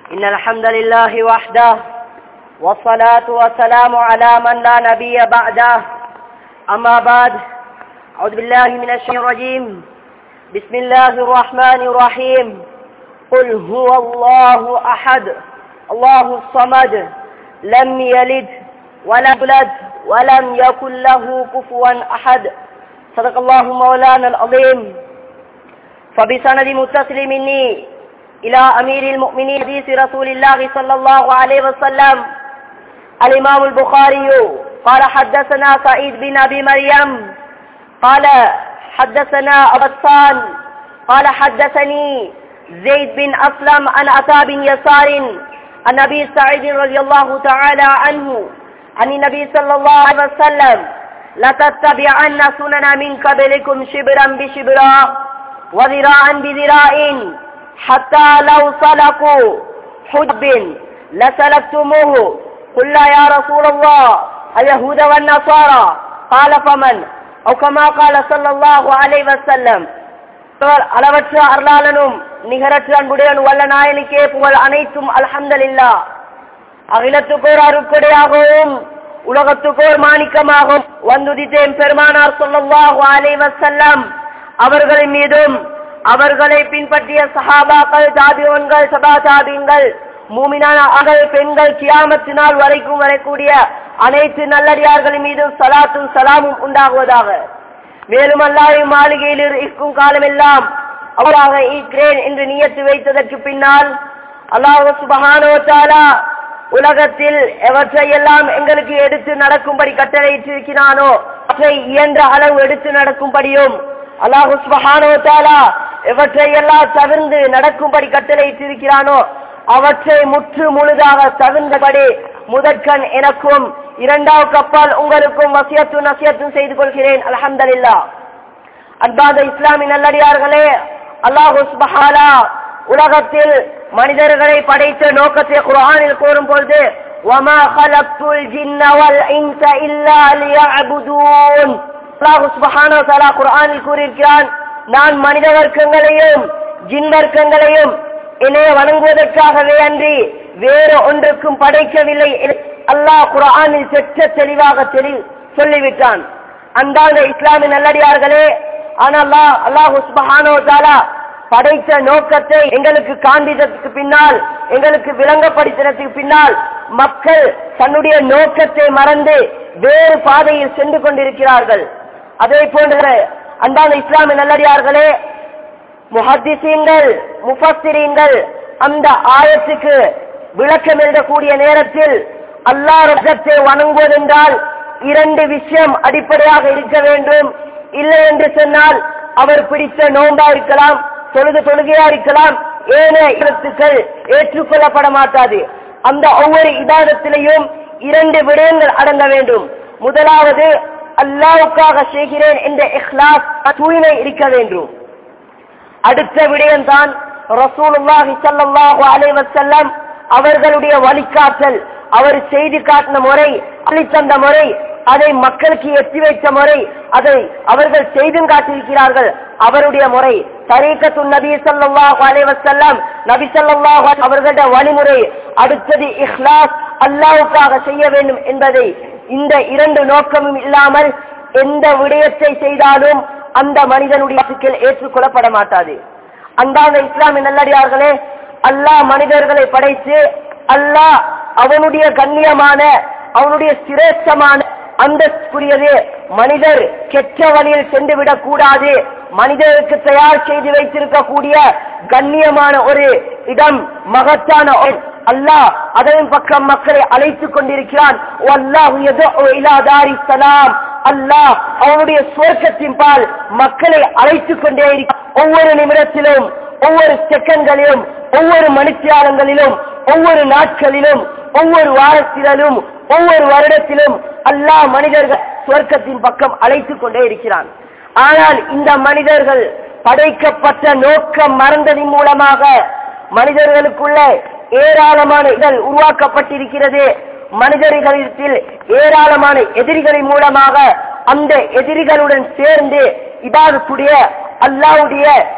إن الحمد لله وحده والصلاة والسلام على من لا نبي بعده أما بعد أعوذ بالله من الشيطان الرجيم بسم الله الرحمن الرحيم قل هو الله أحد الله الصمد لم يلد ولم يولد ولم يكن له كفوا أحد صدق الله مولانا العظيم فبسند متصل مني إلى أمير المؤمنين حديث رسول الله صلى الله عليه وسلم الإمام البخاري قال حدثنا سعيد بن أبي مريم قال حدثنا أبطان قال حدثني زيد بن أسلم عن أتى بن يسار عن أبي سعيد رضي الله تعالى عنه عن النبي صلى الله عليه وسلم لتتبعن سنن من قبلكم شبرا بشبرا وذراعا بذراع حتى لو سلكوا حجب لسلكتموه قلنا يا رسول الله اليهود والنصارى قال فمن أو كما قال صلى الله عليه وسلم அளவற்ற அருளாளனும் நிகரற்ற அன்புடையன் வல்ல நாயனுக்கே புகழ் அனைத்தும் அல்ஹம்தலில்லா அகிலத்துக்கோர் அருக்கொடையாகவும் உலகத்துக்கோர் மாணிக்கமாகவும் வந்துதித்தேன் பெருமானார் சொல்லல்லாஹு அலைஹி வஸல்லம் அவர்களின் மீதும் அவர்களை பின்பற்றிய சஹாபாக்கள் தாபியோன்கள் சபா தாபியங்கள் மூமினான ஆகல் பெண்கள் கியாமத்து நாள் வரைக்கும் வரக்கூடிய அனைத்து நல்லடியார்களின் மீதும் சலாத்தும் சலாமும் உண்டாகுவதாக மேலும் அல்லாஹ் மாளிகையில் இருக்கும் காலமெல்லாம் அவராக ஈக்கிறேன் என்று நியத்து வைத்ததற்கு பின்னால் அல்லாஹ் சுபஹானோ தாலா உலகத்தில் எவற்றையெல்லாம் எங்களுக்கு எடுத்து நடக்கும்படி கட்டளையிட்டிருக்கிறானோ அவற்றை இயன்ற அளவு எடுத்து நடக்கும்படியும் அல்லாஹு சுபஹானோ தாலா எவற்றையெல்லாம் தவிர்ந்து நடக்கும்படி கட்டளையிட்டிருக்கிறானோ அவற்றை முற்று முழுதாக தவிர்ந்தபடி முதற்கண் எனக்கும் இரண்டாவது கப்பால் உங்களுக்கும் வசியத்தும் நசியத்தும் செய்து கொள்கிறேன் அலமதல்லா அன்பாத இஸ்லாமின் நல்லடியார்களே அல்லாஹு சுபஹாலா உலகத்தில் மனிதர்களை படைத்த நோக்கத்தை குரானில் கூறும் பொழுது وَمَا خَلَقْتُ الْجِنَّ وَالْإِنسَ إِلَّا لِيَعْبُدُونَ அல்லாஹு சுபஹானஹு வ தஆலா குர்ஆனில் கூறியிருக்கிறான் நான் மனித வர்க்கங்களையும் ஜின் வர்க்கங்களையும் என்னை வணங்குவதற்காகவே அன்றி வேறு ஒன்றுக்கும் படைக்கவில்லை அல்லாஹ் குரானில் செற்ற தெளிவாக தெளி சொல்லிவிட்டான் அந்தாங்க இஸ்லாமின் நல்லடியார்களே ஆனால் அல்லாஹ் சுபஹானோ தாலா படைத்த நோக்கத்தை எங்களுக்கு காண்பித்ததுக்கு பின்னால் எங்களுக்கு விளங்கப்படுத்தினதுக்கு பின்னால் மக்கள் தன்னுடைய நோக்கத்தை மறந்து வேறு பாதையில் சென்று கொண்டிருக்கிறார்கள் அதே போன்ற அந்தாங்க இஸ்லாமின் நல்லடியார்களே முஹத்திசீன்கள் முஃபஸ்திரீன்கள் அந்த ஆயத்துக்கு விளக்கம் எழுதக்கூடிய நேரத்தில் அல்லா ரத்தத்தை வணங்குவதென்றால் இரண்டு விஷயம் அடிப்படையாக இருக்க வேண்டும் இல்லை என்று சொன்னால் அவர் பிடித்த நோம்பா இருக்கலாம் தொழுது தொழுகையா இருக்கலாம் ஏனைய இடத்துக்கள் ஏற்றுக்கொள்ளப்பட மாட்டாது அந்த ஒவ்வொரு இதாதத்திலையும் இரண்டு விடயங்கள் அடங்க வேண்டும் முதலாவது அல்லாவுக்காக செய்கிறேன் என்ற இஹ்லாஸ் தூய்மை இருக்க வேண்டும் அடுத்த விடயம்தான் ரசூலுல்லாஹி ஸல்லல்லாஹு அலைஹி வஸல்லம் அவர்களுடைய வழிகாட்டல் அவர் செய்து காட்டின முறை அளித்தந்த முறை அதை மக்களுக்கு எத்தி வைத்த முறை அதை அவர்கள் செய்தும் காட்டியிருக்கிறார்கள் அவருடைய முறை தரீக்கத்து நபி ஸல்லல்லாஹு அலைஹி வஸல்லம் நபி ஸல்லல்லாஹு அவர்களுடைய வழிமுறை அடுத்தது இஹ்லாஸ் அல்லாஹ்வுக்காக செய்ய வேண்டும் என்பதை இந்த இரண்டு நோக்கமும் இல்லாமல் எந்த விடயத்தை செய்தாலும் அந்த மனிதனுடைய சிக்கல் ஏற்றுக்கொள்ளப்பட மாட்டாது அந்தாந்த இஸ்லாமிய நல்லடியார்களே அல்லாஹ் மனிதர்களை படைத்து அல்லாஹ் அவனுடைய கண்ணியமான அவனுடைய சிரேஷ்டமான அந்தஸ்துக்குரியது மனிதர் கெட்ட வழியில் சென்று விடக் கூடாது மனிதருக்கு தயார் செய்து வைத்திருக்கக்கூடிய கண்ணியமான ஒரு இடம் மகத்தான அல்லாஹ் அதன் பக்கம் மக்களை அழைத்துக் கொண்டிருக்கிறான் அல்லாஹ் அவனுடைய சுவர்க்கத்தின் பால் மக்களை அழைத்துக் கொண்டே ஒவ்வொரு நிமிடத்திலும் ஒவ்வொரு செகண்ட்களிலும் ஒவ்வொரு மணித்தியாலங்களிலும் ஒவ்வொரு நாட்களிலும் ஒவ்வொரு வாரத்திலும் ஒவ்வொரு வருடத்திலும் அல்லாஹ் மனிதர்கள் சுவர்க்கத்தின் பக்கம் அழைத்துக் கொண்டே இருக்கிறான் ஆனால் இந்த மனிதர்கள் படைக்கப்பட்ட நோக்கம் மறந்ததின் மூலமாக மனிதர்களுக்குள்ள ஏராளமான இதழ் உருவாக்கப்பட்டிருக்கிறது மனிதர்களிடத்தில் ஏராளமான எதிரிகளின் மூலமாக அந்த எதிரிகளுடன் சேர்ந்து இபாதத்துடைய அல்லாவுடைய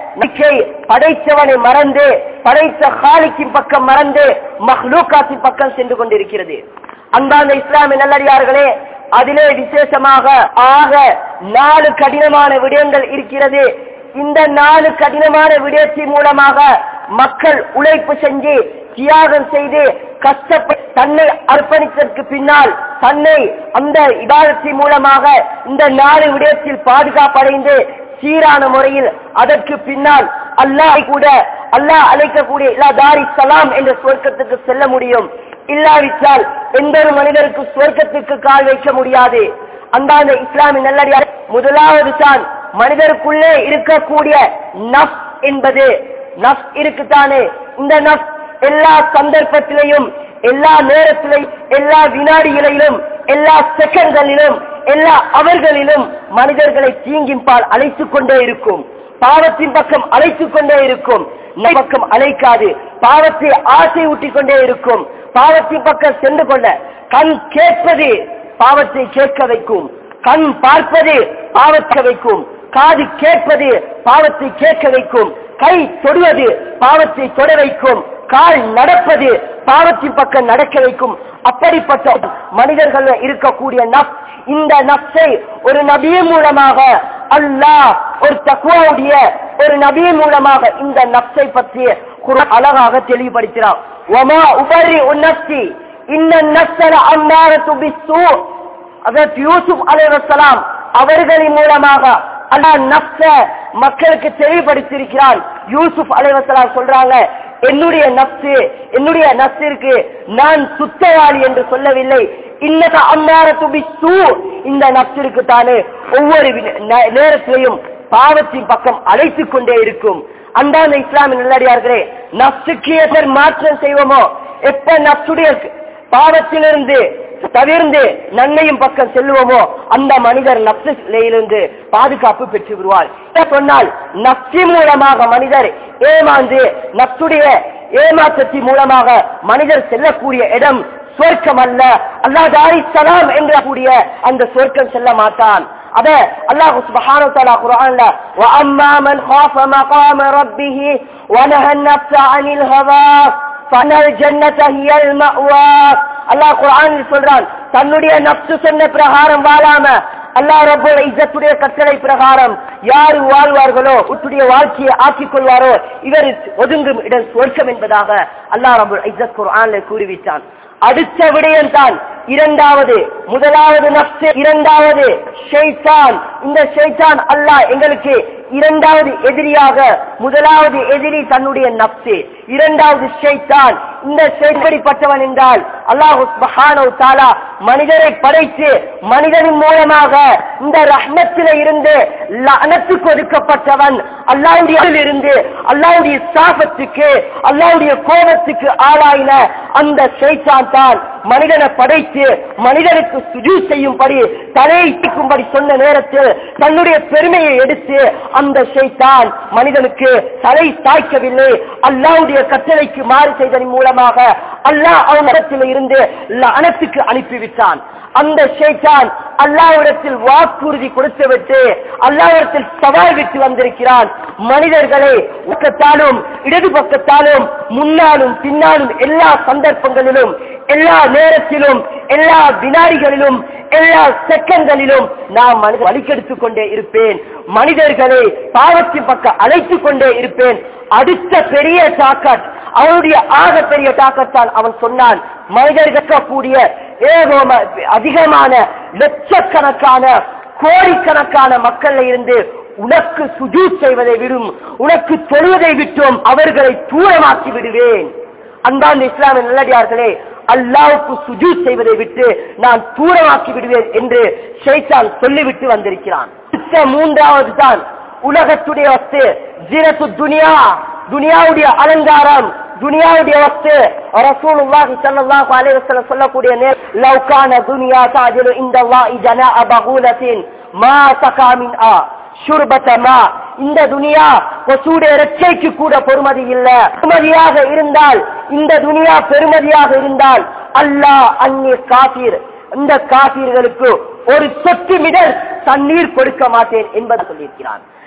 நம்பிக்கை படைத்தவனை மறந்து படைத்த ஹாலிக்கின் பக்கம் மறந்து மஹ்லூக்காத்தின் பக்கம் சென்று கொண்டிருக்கிறது அன்பார்ந்த இஸ்லாமிய நல்லடியார்களே அதிலே விசேஷமாக ஆக நாலு கடினமான விடயங்கள் இருக்கிறது இந்த நாலு கடினமான விடயத்தின் மூலமாக மக்கள் உழைப்பு செஞ்சு தியாகம் செய்து கஷ்டப்பட்டு தன்னை அர்ப்பணித்ததற்கு பின்னால் தன்னை அந்த இபாதத்தின் மூலமாக இந்த நாலு விடயத்தில் பாதுகாப்படைந்து சீரான முறையில் அதற்கு பின்னால் அல்லாஹ் கூட அல்லாஹ் அழைக்கக்கூடிய இல்லா தாரி சலாம் என்ற சொர்க்கத்துக்கு செல்ல முடியும் இல்லாவிட்டால் எந்த ஒரு மனிதருக்கு சொர்க்கத்துக்கு கால் வைக்க முடியாது அந்தாந்த இஸ்லாமிய நல்லடியார் முதலாவது தான் மனிதருக்குள்ளே இருக்கக்கூடிய நஃப் என்பது நஃப் இருக்குத்தானே இந்த நஃப் எல்லா சந்தர்ப்பத்திலையும் எல்லா நேரத்திலையும் எல்லா வினாடிகளிலும் எல்லா செகண்ட்களிலும் எல்லா அவர்களிலும் மனிதர்களை தீங்கின் பால் அழைத்துக் கொண்டே இருக்கும் பாவத்தின் பக்கம் அழைத்துக் கொண்டே இருக்கும் நம் பக்கம் அழைக்காது பாவத்தை ஆசை ஊட்டிக் கொண்டே இருக்கும் பாவத்தின் பக்கம் சென்று கொள்ள கண் கேட்பது பாவத்தை கேட்க வைக்கும் கண் பார்ப்பது பாவத்தை வைக்கும் காது கேட்பது பாவத்தை கேட்க வைக்கும் கை தொடுவது பாவத்தை தொட வைக்கும் கால் நடப்பது பாவத்தின் பக்கம் நடக்க வைக்கும் அப்படிப்பட்ட மனிதர்கள் இருக்கக்கூடிய நப் இந்த நப்சை ஒரு நபிய மூலமாக அல்லாஹ் ஒரு தக்குவாவுடைய ஒரு நபிய மூலமாக இந்த நப்சை பற்றி குர்ஆன் அழகாக தெளிவுபடுத்தினார் ஒமா உபரி உன்னப்சி இன்ன நப்சல அம்மாரத்து பிஸ்ஸூ அதற்கு யூசுப் அலைவசலாம் அவர்களின் மூலமாக அல்லாஹ் நப்ச மக்களுக்கு தெளிவுபடுத்தியிருக்கிறான் யூசுப் அலைவசலாம் சொல்றாங்க என்னுடைய நப்சு என்னுடைய நப்சிற்கு நான் சுத்தவாளி என்று சொல்லவில்லை இன்னக அம்மாரத்து பிஸ்ஸூ இந்த நப்சிற்கு தானே ஒவ்வொரு வி- நே- நேரத்திலையும் பாவத்தின் பக்கம் அழைத்துக் கொண்டே இருக்கும் அந்தாந்த இஸ்லாமிய நல்லடியார்களே நப்சுக்கு எவர் மாற்றம் செய்வோமோ எப்ப நப்சுடைய பாவத்திலிருந்து தவிர்ந்து நன்மையும் பக்கம் செல்லுவோமோ அந்த மனிதர் நப்சிலிருந்து பாதுகாப்பு பெற்று விடுவார் இதை சொன்னால் நப்சி மூலமாக மனிதர் ஏமாந்து நப்சுடைய ஏமாற்றத்தின் மூலமாக மனிதர் செல்லக்கூடிய இடம் சொர்க்கம் அல்ல அல்லாஹ் சலாம் என்ற கூடிய அந்த சொர்க்கம் செல்ல மாட்டான் அத அல்லாஹ் சுப்ஹானஹு வ தஆலா குர்ஆன்ல வ அம்மா மன் خاف مقام ربه ونهى النفس عن الهوى فان الجنه هي المأوى அல்லாஹ் குர்ஆனில் சொல்றான் தன்னுடைய நப்சு சொன்ன பிரகாரம் வாழாம அல்லாஹ் ரப்பல் இஸ்ஸத்துடைய கட்டளை பிரகாரம் யார் வாழ்வார்களோ உத்துடைய வாழ்க்கையை ஆக்கிக் கொள்வாரோ இவர் ஒதுங்கும் இடம் சொர்க்கம் என்பதாக அல்லாஹ் ரப்பல் இஸ்ஸத் குர்ஆனில் கூறிவிட்டான் அடுத்த விடயம் தான் இரண்டாவது முதலாவது நப்சு இரண்டாவது ஷைத்தான் இந்த ஷைத்தான் அல்லாஹ் எங்களுக்கு இரண்டாவது எதிரியாக முதலாவது எதிரி தன்னுடைய நப்சு இரண்டாவது ஷைத்தான் இந்த செயல்படிப்பட்டவன் என்றால் அல்லாஹு சுப்ஹானஹு தஆலா மனிதரை படைத்து மனிதனின் மூலமாக இந்த ரஹ்மத்தில இருந்து லஅனத்து கொடுக்கப்பட்டவன் அல்லாஹ்வுடைய இருந்து அல்லாஹ்வுடைய சாபத்துக்கு அல்லாஹ்வுடைய கோபத்துக்கு ஆளாயின அந்த ஷைத்தான் தான் மனிதனை படைத்து மனிதனுக்கு சுஜூ செய்யும்படி தலைக்கும்படி சொன்ன நேரத்தில் தன்னுடைய பெருமையை எடுத்து அந்த ஷைத்தான் மனிதனுக்கு தலை சாய்க்கவில்லை அல்லாஹ்வுடைய கட்டளைக்கு மாறு செய்ததன் மூலமாக அல்லாஹ் அவனிடத்தில் இருந்து லஅனத்துக்கு அனுப்பிவிட்டான் அந்த ஷைத்தான் அல்லாஹ்விடத்தில் வாக்குறுதி கொடுத்துவிட்டு அல்லாஹ்விடத்தில் சவால் விட்டு வந்திருக்கிறான் மனிதர்களை பக்கத்தாலும் இடது பக்கத்தாலும் முன்னாலும் பின்னாலும் எல்லா சந்தர்ப்பங்களிலும் எல்லா நேரத்திலும் எல்லா வினாடிகளிலும் எல்லா செகண்ட்களிலும் நான் மனித வழிகெடுத்துக் கொண்டே இருப்பேன் மனிதர்களை பாவத்தின் பக்கம் அழைத்துக் கொண்டே இருப்பேன் அடுத்த பெரிய தாக்கத் அவனுடைய ஆக பெரிய தாக்கத்தான் அவன் சொன்னான் மனிதர்கள் கூடிய ஏகோம அதிகமான லட்சக்கணக்கான கோடிக்கணக்கான மக்கள்ல இருந்து உனக்கு சுஜூ செய்வதை விடும் உனக்கு தொழுவதை விட்டும் அவர்களை தூரமாக்கி விடுவேன் அன்பான இஸ்லாமிய நல்லடியார்களே அல்லாவுக்கு சுஜூ செய்வதை விட்டு நான் தூரமாக்கி விடுவேன் என்று ஷைத்தான் சொல்லிவிட்டு வந்திருக்கிறான் அடுத்த மூன்றாவது தான் உலகத்துடைய வஸ்து ஜீரத்து துனியா துனியாவுடைய அலங்காரம் துனியாவுடைய வஸ்து ரசூலுல்லாஹி ஸல்லல்லாஹு அலைஹி வஸல்லம் சொல்லக்கூடிய நேர் லவ் கான துனியா தாஜிலு இந்தல்லாஹி ஜனாஅ பகூலத்தின் மா தகா மின் ஆ ஷுர்பத்தமா இந்த துனியா கொசூடைய இறைச்சைக்கு கூட பொறுமதி இல்ல பெருமதியாக இருந்தால் இந்த துனியா பெருமதியாக இருந்தால் அல்லாஹ் அந்நிய காபீர் இந்த காபீர்களுக்கு ஒரு சொட்டு மிடர் தண்ணீர் கொடுக்க மாட்டேன் என்பதை சொல்லியிருக்கிறான்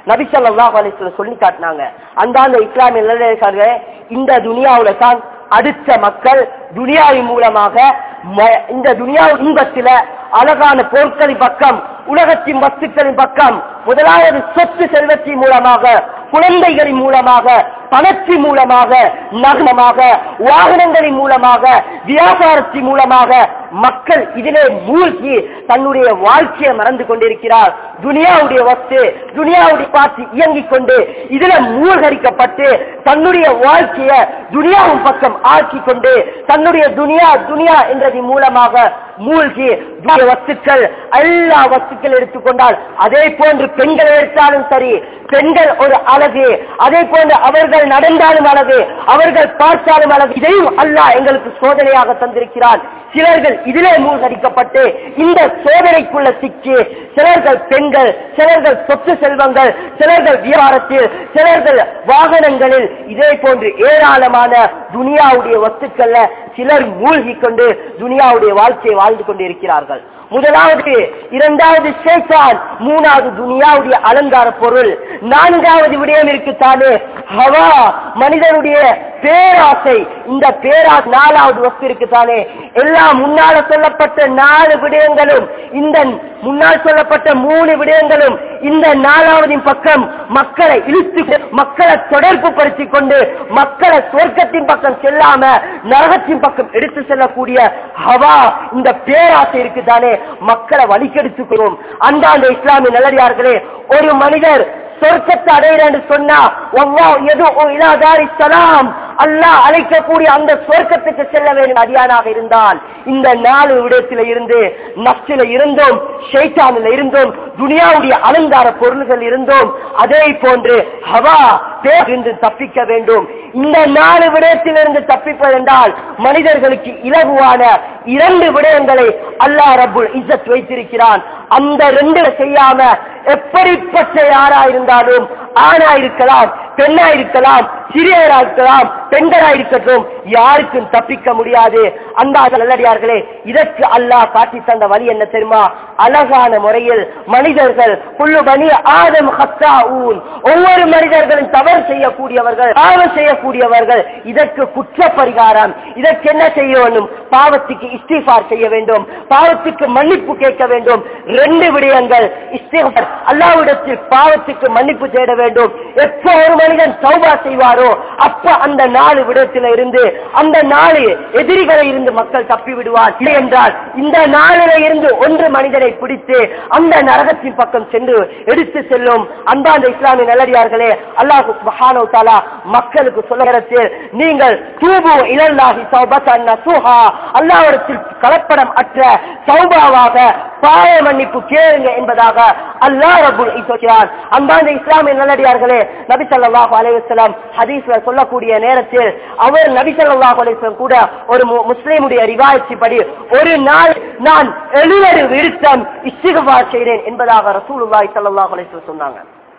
நபி ஸல்லல்லாஹு அலைஹி வஸல்லம் சொல்லி காட்டினாங்க அந்த அந்த இஸ்லாமிய நிலையர்களே இந்த துனியாவுல தான் அடுத்த மக்கள் துனியாவின் மூலமாக ம- இந்த துனியா இன்பத்தில அழகான பொருட்களின் பக்கம் உலகத்தின் வஸ்துக்களின் பக்கம் முதலாவது சொத்து செல்வத்தின் மூலமாக குழந்தைகளின் மூலமாக பணத்தின் மூலமாக நகனமாக வாகனங்களின் மூலமாக வியாபாரத்தின் மூலமாக மக்கள் இதிலே மூழ்கி தன்னுடைய வாழ்க்கையை மறந்து கொண்டிருக்கிறார் துனியாவுடைய வஸ்து துனியாவுடைய பார்த்து இயங்கிக் கொண்டு இதுல மூழ்கடிக்கப்பட்டு தன்னுடைய வாழ்க்கையை துனியாவின் பக்கம் ஆக்கி கொண்டு தன்னுடைய துனியா துனியா என்றதின் மூலமாக மூழ்கி துனியா வஸ்துக்கள் எல்லா வஸ்துக்கள் எடுத்துக்கொண்டால் அதே போன்று பெண்கள் எடுத்தாலும் சரி பெண்கள் ஒரு அழகு அதே போன்று அவர்கள் நடந்தாலும் அழகு அவர்கள் பார்த்தாலும் அழகு இதையும் அல்லாஹ் எங்களுக்கு சோதனையாக தந்திருக்கிறார் சிலர்கள் இதிலே மூழ்கடிக்கப்பட்டு இந்த சோதனைக்குள்ள சிக்கி சிலர்கள் பெண்கள் சிலர்கள் சொத்து செல்வங்கள் சிலர்கள் வியாபாரத்தில் சிலர்கள் வாகனங்களில் இதே போன்று ஏராளமான துனியாவுடைய வஸ்துக்கள்ல சிலர் மூழ்கி கொண்டு துனியாவுடைய வாழ்க்கையை வாழ்ந்து கொண்டிருக்கிறார்கள் முதலாவது இரண்டாவது ஷேத்தான் மூணாவது துனியாவுடைய அலங்கார பொருள் நான்காவது விடயம் இருக்குத்தானே ஹவா மனிதனுடைய பேராசை இந்த பேரா நாலாவது வஸ்து இருக்குத்தானே எல்லாம் முன்னால சொல்லப்பட்ட நாலு விடயங்களும் இந்த முன்னால் சொல்லப்பட்ட மூணு விடயங்களும் இந்த நாலாவதின் பக்கம் மக்களை இழுத்து மக்களை தொடர்பு படுத்திக் கொண்டு மக்களை சொர்க்கத்தின் பக்கம் செல்லாம நரகத்தின் பக்கம் எடுத்து செல்லக்கூடிய ஹவா இந்த பேராசை இருக்குதானே மக்களை வழிகெடுத்துக்கிறோம் அந்தாண்ட இஸ்லாமிய நல்லடியார்களே ஒரு மனிதர் சொர்க்கத்தை அடையிறேன்னு சொன்னா வல்லாஹ் யதுஉ இலா தாரி ஸலாம் அல்லாஹ் அழைக்கக்கூடிய அந்த சொர்க்கத்துக்கு செல்ல வேண்டும் அடியானாக இருந்தால் இந்த நாலு விடயத்தில இருந்து நப்சில இருந்தோம் ஷைத்தானில் இருந்தோம் துனியாவுடைய அலங்கார பொருள்கள் இருந்தோம் அதே போன்று ஹவா பேருந்து தப்பிக்க வேண்டும் இந்த நாலு விடயத்திலிருந்து தப்பிப்பதென்றால் மனிதர்களுக்கு இலகுவான இரண்டு விடயங்களை அல்லாஹ் ரப்புல் இஸ்ஸத் வைத்திருக்கிறான் அந்த ரெண்டு செய்யாம எப்படிப்பட்ட யாரா இருந்தாலும் ஆணா இருக்கலாம் பெண்ணா இருக்கலாம் சிறியரா இருக்கலாம் பெண்களா இருக்கட்டும் யாருக்கும் தப்பிக்க முடியாது அந்த நல்லடியார்களே இதற்கு அல்லாஹ் காட்டி தந்த வழி என்ன தெரியுமா அழகான முறையில் மனிதர்கள் புல்லு பனி ஆதம் ஹத்தாஊன் ஒவ்வொரு மனிதர்களும் தவறு செய்யக்கூடியவர்கள் பாவம் செய்யக்கூடியவர்கள் இதற்கு குற்ற பரிகாரம் இதற்கு என்ன செய்ய வேண்டும் பாவத்துக்கு இஸ்திஃபார் செய்ய வேண்டும் பாவத்துக்கு மன்னிப்பு கேட்க வேண்டும் ரெண்டு விடயங்கள் இஸ்திஃபார் அல்லாவிடத்தில் பாவத்துக்கு மன்னிப்பு தேட வேண்டும் எப்போ ஒரு மனிதன் சௌபா செய்வாரோ அப்ப அந்த நாலு விடயத்தில இருந்து அந்த நாலு எதிரிகளை இருந்து மக்கள் தப்பி விடுவார் இல்லை என்றால் இந்த நாளில இருந்து ஒன்று மனிதனை பிடித்து அந்த நரகத்தின் பக்கம் சென்று எடுத்து செல்லும் அந்த அந்த இஸ்லாமிய நல்லடியார்களே அல்லாஹு சுப்ஹானஹு தஆலா மக்களுக்கு சொல்லுகிறது நீங்கள் தூபு இலல்லாஹி தௌபத்தன் நஸூஹா அல்லாஹ்விடத்தில் கலப்படம் அற்ற தௌபாவாக பாவ மன்னிப்பு கேளுங்க என்பதாக அல்லாஹ் ரப்புல் சொல்கிறார் அந்தாந்த இஸ்லாமிய நல்லடியார்களே நபி ஸல்லல்லாஹு அலைஹி வஸல்லம் ஹதீஸ்ல சொல்லக்கூடிய நேரத்தில் அவர் நபி ஸல்லல்லாஹு அலைஹி வஸல்லம் கூட ஒரு மு- முஸ்லிமுடைய ரிவாயத்தி படி ஒரு நாள் நான் எழுபது விருத்தம் இஸ்திக்பார் செய்கிறேன் என்பதாக ரசூலுல்லாஹி ஸல்லல்லாஹு அலைஹி வஸல்லம் சொன்னாங்க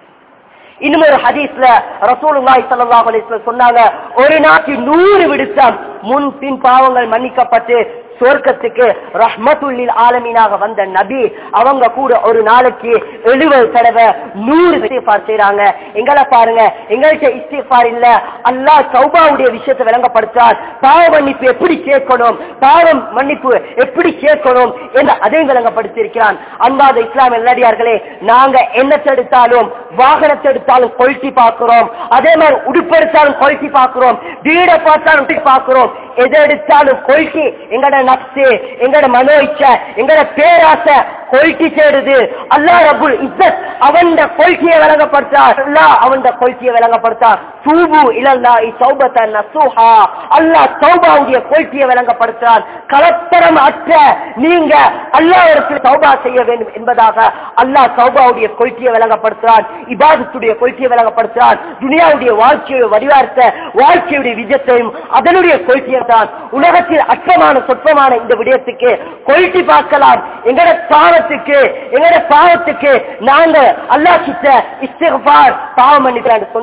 இன்னும் ஒரு ஹதீஸ்ல ரசூலுல்லாஹி ஸல்லல்லாஹு அலைஹி வஸல்லம் சொன்னாங்க ஒரு நாளைக்கு நூறு விடுத்தம் முன் பின் பாவங்கள் மன்னிக்கப்பட்டு சொர்க்கத்துக்கு ரஹ்மத்துல்லில் ஆலமீனாக வந்த நபி அவங்க கூட ஒரு நாளைக்கு எழுபது தடவை நூறு இஸ்திஃபார் செய்றாங்க எங்களை பாருங்க எங்கள்கிட்ட இஸ்திஃபார் இல்ல அல்லாஹ் சௌபாவுடைய விஷயத்தை விளங்கப்படுத்தார் பாவ மன்னிப்பு எப்படி கேட்கணும் பாவம் மன்னிப்பு எப்படி கேட்கணும் என்று அதையும் விளங்கப்படுத்தியிருக்கிறான் அன்பாத இஸ்லாமிய நல்லடியார்களே நாங்க எண்ணத்தை எடுத்தாலும் வாகனத்தை எடுத்தாலும் கொல்ட்டி பார்க்கிறோம் அதே மாதிரி உடுப்பு எடுத்தாலும் கொல்ட்டி பார்க்கிறோம் வீடை பார்த்தாலும் உடுப்பி பார்க்கிறோம் எதை எடுத்தாலும் கொல்ட்டி எங்கட நப்சு எங்கட மனோ இச்சை எங்கட பேராசை கொல்ட்டி சேருது அல்லாஹ் ரபுல் இஸ்ஸத் அவன் கொள்கையை விளங்கப்படுத்தார் அல்லாஹ் அவன் கொள்கையை விளங்கப்படுத்தார் தூபு இலல்லாஹி தௌபத்தன் நஸூஹா அல்லாஹ் தௌபாவுடைய கொள்கையை விளங்கப்படுத்துறான் கலப்படம் அற்ற நீங்க அல்லாஹ்விடத்தில் தௌபா செய்ய வேண்டும் என்பதாக அல்லாஹ் தௌபாவுடைய கொள்கையை விளங்கப்படுத்துறான் இபாதத்துடைய கொள்கையை விளங்கப்படுத்துறான் துனியாவுடைய வாழ்க்கையை வடிவார்த்த வாழ்க்கையுடைய விஜயத்தையும் அதனுடைய கொள்கையை தான் உலகத்தில் அற்பமான சொற்பமான இந்த விடயத்துக்கு கொள்கை பார்க்கலாம் எங்கட பாவத்துக்கு எங்கட பாவத்துக்கு நாங்க அல்லாஹ் கிட்ட இஸ்திக்பார் பாவம் மன்னிக்கிறான்னு சொன்னா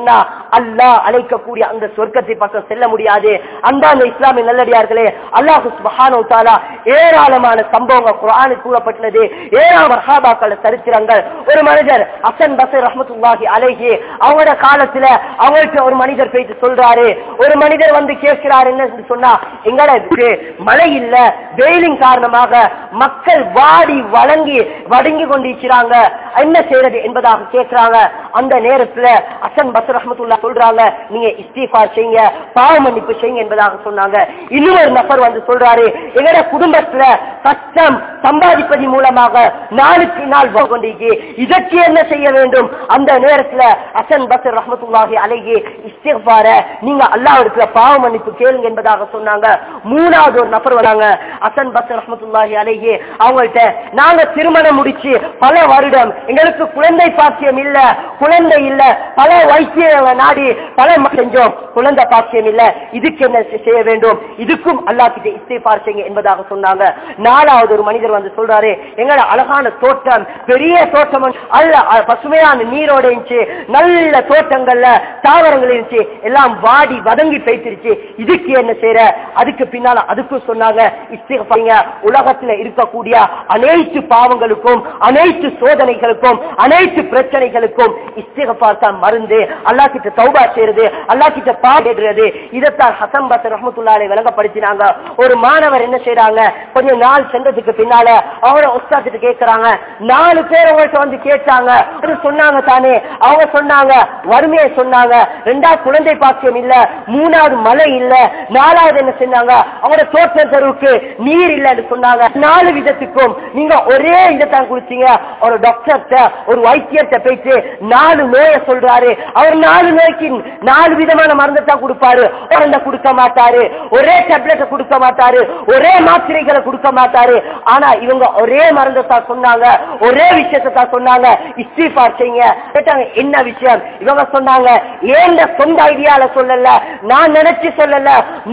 அல்லாஹ் அழைக்கக்கூடிய அந்த சொர்க்கத்தை பக்கம் செல்ல முடியாது அந்த அந்த இஸ்லாமிய நல்லடியார்களே அல்லாஹு சுப்ஹானஹு தஆலா ஏராளமான சம்பவங்கள் குர்ஆனில் கூறப்பட்டுள்ளது ஏராளமான சஹாபாக்கள் சரித்திரங்கள் ஒரு மனிதர் அசன் பசர் ரஹ்மத்துல்லாஹி அலைஹி அவங்களோட காலத்துல அவங்களுக்கு ஒரு மனிதர் போயிட்டு சொல்றாரு ஒரு மனிதர் வந்து கேட்கிறார் என்ன சொன்னா எங்களுக்கு மழை இல்ல வெயிலின் காரணமாக மக்கள் வாடி வழங்கி வடங்கி கொண்டிருக்கிறாங்க என்ன செய்யறது என்பதாக கேட்கிறாங்க அந்த நேரத்துல அசன் பசர் ரஹ்மத்துல்லா சொல்றாங்க நீங்க இஸ்திஃபார் செய்யுங்க பாவ மன்னிப்பு செய்யுங்க என்பதாக சொன்னாங்க இன்னொரு நபர் வந்து சொல்றாரு எங்கட குடும்பத்துல கஷ்டம் சம்பாதிப்பதன் மூலமாக நாளுக்கு நாள் வாழ்ந்து கொண்டிருக்கு இதற்கு என்ன செய்ய வேண்டும் அந்த நேரத்துல அசன் பசர் ரஹமத்துல்லாஹி அலைகி இஸ்திஃபார நீங்க அல்லாஹ்விடத்துல பாவ மன்னிப்பு கேளுங்க என்பதாக சொன்னாங்க மூணாவது ஒரு நபர் வராங்க அசன் பசர் ரஹமத்துல்லாஹி அலைகி அவங்கள்ட்ட நாங்க திருமணம் முடிச்சு பல வருடம் எங்களுக்கு குழந்தை பாக்கியம் இல்ல குழந்தை இல்ல பல வைத்தியங்களை நாடி பல ம- செஞ்சோம் குழந்தை பாக்கியம் இல்ல இதுக்கு என்ன செ- செய்ய வேண்டும் இதுக்கும் அல்லாஹ் கிட்ட இஸ்திஃபார் செய்யுங்க என்பதாக சொன்னாங்க நாலாவது ஒரு மனிதர் வந்து சொல்றாரு எங்களோட அழகான தோட்டம் பெரிய தோட்டம் அல்ல அ- பசுமையான நீரோட இருந்துச்சு நல்ல தோட்டங்கள்ல தாவரங்கள் இருந்துச்சு எல்லாம் வாடி வதங்கி பேசிருச்சு இதுக்கு என்ன செய்யற அதுக்கு பின்னால அதுக்கும் சொன்னாங்க இஸ்திஃபாரிங்க உலகத்துல இருக்கக்கூடிய அனைத்து பாவங்களுக்கும் அனைத்து சோதனைகளுக்கும் அனைத்து பிரச்சனைகளுக்கும் இஸ்திஃபார் தான் மருந்து அல்லாஹ் கிட்ட தௌபா செய்யறது அல்லாஹ் கிட்ட பாடுறது இதைத்தான் ஹசன் பஸ் ரஹமத்துல்லாலை விளங்கப்படுத்தினாங்க ஒரு மாணவர் என்ன செய்யறாங்க கொஞ்ச நாள் சென்றதுக்கு பின்னால அவங்கள உஸ்தாத்துட்டு கேட்கறாங்க நாலு பேர் அவங்கள்ட்ட வந்து கேட்டாங்க அது சொன்னாங்க தானே அவங்க சொன்னாங்க வறுமையை சொன்னாங்க ரெண்டாவது குழந்தை பாக்கியம் இல்ல மூணாவது மழை இல்ல நாலாவது என்ன சொன்னாங்க அவங்களோட தோட்டம் தெருவுக்கு நீர் இல்லைன்னு சொன்னாங்க நாலு விதத்துக்கும் நீங்க ஒரே இதைத்தான் குடிச்சீங்க ஒரு டாக்டர்கிட்ட ஒரு வைத்தியர்கிட்ட போயிட்டு நாலு நோயை சொல்றாரு அவர் நாலு நோய்க்கு நாலு விதமான மருந்தை தான் கொடுப்பாரு மருந்தை கொடுக்க மாட்டாரு ஒரே டேப்லெட்டை கொடுக்க மாட்டாரு ஒரே மாத்திரைகளை கொடுக்க மாட்டாரு ஆனா இவங்க ஒரே மருந்தை தான் சொன்னாங்க ஒரே விஷயத்தை தான் சொன்னாங்க இஸ்திஃபார் செய்யுங்க கேட்டாங்க என்ன விஷயம் இவங்க சொன்னாங்க ஏன் சொந்த ஐடியால சொல்லல நான் நினைச்சு சொல்லல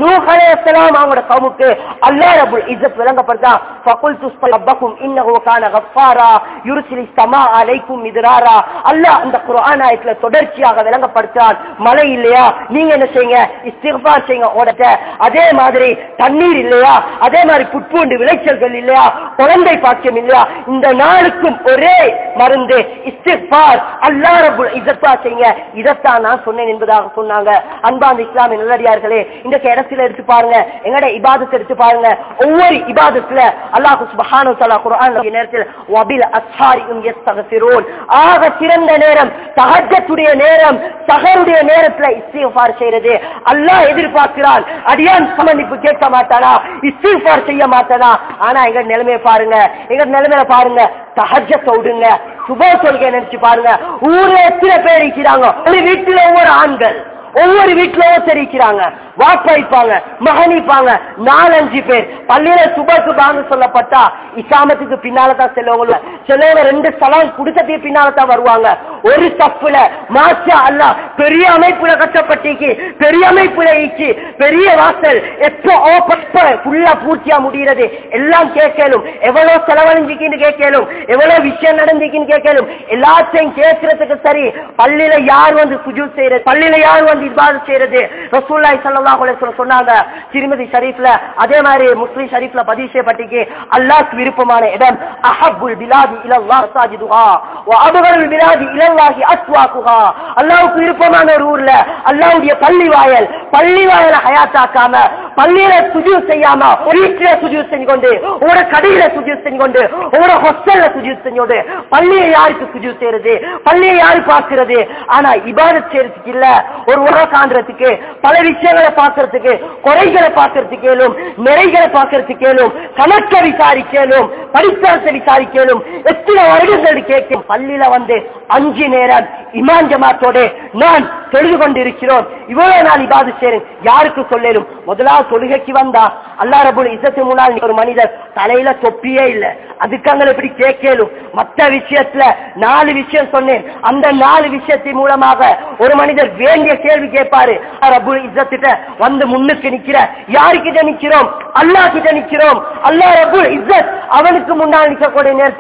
நூகலாம் அவங்களோட கவுமுக்கு அல்லா ரபுல் இஸ்ஸத் விளங்கப்படுத்தா ஃபகுல் துஸ்பல் ரப்பக்கும் இன்னஹு கான கஃபாரா யுர்சிலி ஸமா அலைக்கும் மித்ராரா அல்லாஹ் அந்த குர்ஆன் ஆயத்துல தொடர்ச்சியாக விளங்கப்படுத்தான் மழை இல்லையா நீங்க என்ன செய்யுங்க இஸ்திக்பார் செய்யுங்க ஓடட்ட அதே மாதிரி தண்ணீர் இல்லையா அதே மாதிரி புட்பூண்டு விளைச்சல்கள் இல்லையா குழந்தை பாக்கியம் இல்லையா இந்த நாளுக்கும் ஒரே மருந்து இஸ்திக்பார் அல்லாஹ் ரபுல் இஸ்ஸத்தா செய்யுங்க இதைத்தான் நான் சொன்னேன் என்பதாக சொன்னாங்க அன்பாந்த இஸ்லாமிய நல்லடியார்களே இந்த இடத்துல எடுத்து பாருங்க எங்கட இபாதத்தை எடுத்து பாருங்க ஒவ்வொரு இபாதத்துல அல்லாஹ் சுப்ஹானஹு வ தஆலா குர்ஆன் நேரத்தில் வபில் அஸ்ஹாரியும் யஸ்தக்ஃபிரூன் ஆக சிறந்த நேரம் தஹஜ்ஜத்துடைய நேரம் சஹருடைய நேரத்துல இஸ்திக்ஃபார் செய்யறது அல்லாஹ் எதிர்பார்க்கிறான் அடியான் சமன்னிப்பு கேட்க மாட்டானா இஸ்திக்ஃபார் செய்ய மாட்டானா ஆனா எங்க நிலைமையை பாருங்க எங்க நிலைமையில பாருங்க தஹஜ்ஜத்தை விடுங்க சுப சொல்கை நினைச்சு பாருங்க ஊர்ல எத்தனை பேர் இருக்கிறாங்க ஒரு வீட்டுல ஒவ்வொரு ஆண்கள் ஒவ்வொரு வீட்டுல தெரிவிக்கிறாங்க வாக்களிப்பாங்க மகனிப்பாங்க நாலஞ்சு பேர் பள்ளியில சுபக்கு வாங்க சொல்லப்பட்டா இசாமத்துக்கு பின்னாலதான் செல்லவங்க சிலவங்க ரெண்டு ஸ்தலம் குடிசத்துக்கு பின்னாலதான் வருவாங்க ஒரு தப்புல மாஷா அல்ல பெரிய அமைப்புல கட்டப்பட்டிக்கு பெரிய அமைப்புல ஈச்சு பெரிய வாசல் எப்போ ஓப்பன் ஃபுல்லா பூர்த்தியா முடிகிறது எல்லாம் கேட்கலும் எவ்வளவு செலவழிஞ்சிக்கின்னு கேட்கலும் எவ்வளவு விஷயம் நடந்துக்கின்னு கேட்கலும் எல்லாத்தையும் கேட்கறதுக்கு சரி பள்ளியில யார் வந்து சுஜூத் செய்யறது பள்ளியில யார் வந்து இபாதத் செய்யறது ரசூல்லாய் ஸல்லல்லாஹு அலைஹி வஸல்லம் சொன்னாங்க திருமதி ஷரீஃப்ல அதே மாதிரி முஸ்லிம் ஷரீஃப்ல பதிவு செய்யப்பட்டிருக்கு அல்லாஹ்க்கு விருப்பமான இடம் அஹப்புல் பிலாதி இலல்லாஹ் மசாஜிதுஹா வ அபகருல் பிலாதி இலல்லாஹி அஸ்வாகுஹா அல்லாஹ்வுக்கு விருப்பமான ஒரு ஊர்ல அல்லாஹ்வுடைய பள்ளி வாயல் பள்ளி வாயல ஹயாத்தாக்காம பள்ளியில சுஜூத் செய்யாம வீட்டுல சுஜூத் செஞ்சு கொண்டு உங்களோட கடையில சுஜூத் செஞ்சு கொண்டு உங்களோட ஹாஸ்டல்ல சுஜூத் செஞ்சு கொண்டு பள்ளியை யாருக்கு சுஜூத் செய்யறது பள்ளியை யாரு பார்க்கிறது ஆனா இபாதத் செய்யறதுக்கு இல்ல ஒரு உணவு காண்றதுக்கு பல விஷயங்களை பார்க்கறதுக்கு குறைகளை பார்க்கறதுக்கு கேளும் நிறைகளை பார்க்கறதுக்கு கேளும் கணக்க விசாரிக்கலும் படித்தாசை விசாரிக்கலும் எத்தனை வருடங்கள் கேட்கும் பள்ளியில வந்து அஞ்சு நேரம் இமான் ஜமாத்தோட நான் தொழுது கொண்டிருக்கிறோம் இவ்வளவு நாள் இபாது சேரும் யாருக்கு சொல்லலும் முதலாவது தொழுகைக்கு வந்தா அல்லா ரபுல் இசத்து முன்னால் ஒரு மனிதர் தலையில தொப்பியே இல்ல அதுக்காங்க எப்படி கேட்கலும் மற்ற விஷயத்துல நாலு விஷயம் சொன்னேன் அந்த நாலு விஷயத்தின் மூலமாக ஒரு மனிதர் வேண்டிய கேள்வி கேட்பாரு ரபுல் இஸ்ஸத்திட்ட வந்து முன்னுக்கு நிக்கிற யாருக்கிட்ட நிக்கிறோம் அல்லாஹ் கிட்ட நிக்கிறோம் அல்லாஹ் ரபுல் இஸ்ஸத் அவனுக்கு முன்னால் நிக்கக்கூடிய நேரத்துல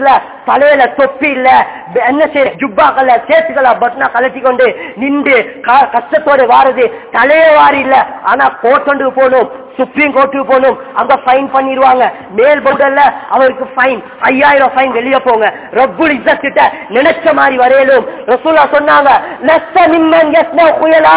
தலையில தொப்பி இல்ல என்ன செய்ய ஜுப்பாக்கள சேத்துக்கள பட்னா கலட்டி கொண்டு நின்று க- கஷ்டத்தோட வாருது தலைய வாரி இல்ல ஆனா கோர்ட்டு போகணும் சுப்ரீம் கோர்ட்டுக்கு போகணும் அங்க ஃபைன் பண்ணிடுவாங்க மேல் போர்டல்ல அவருக்கு ஃபைன் ஐயாயிரம் ஃபைன் வெளியே போங்க ரப்புல் இஸ்ஸத் கிட்ட நினைச்ச மாதிரி வரையலும் ரசூலா சொன்னாங்க லஸ்த நிம்மன் யஸ்னா புயலா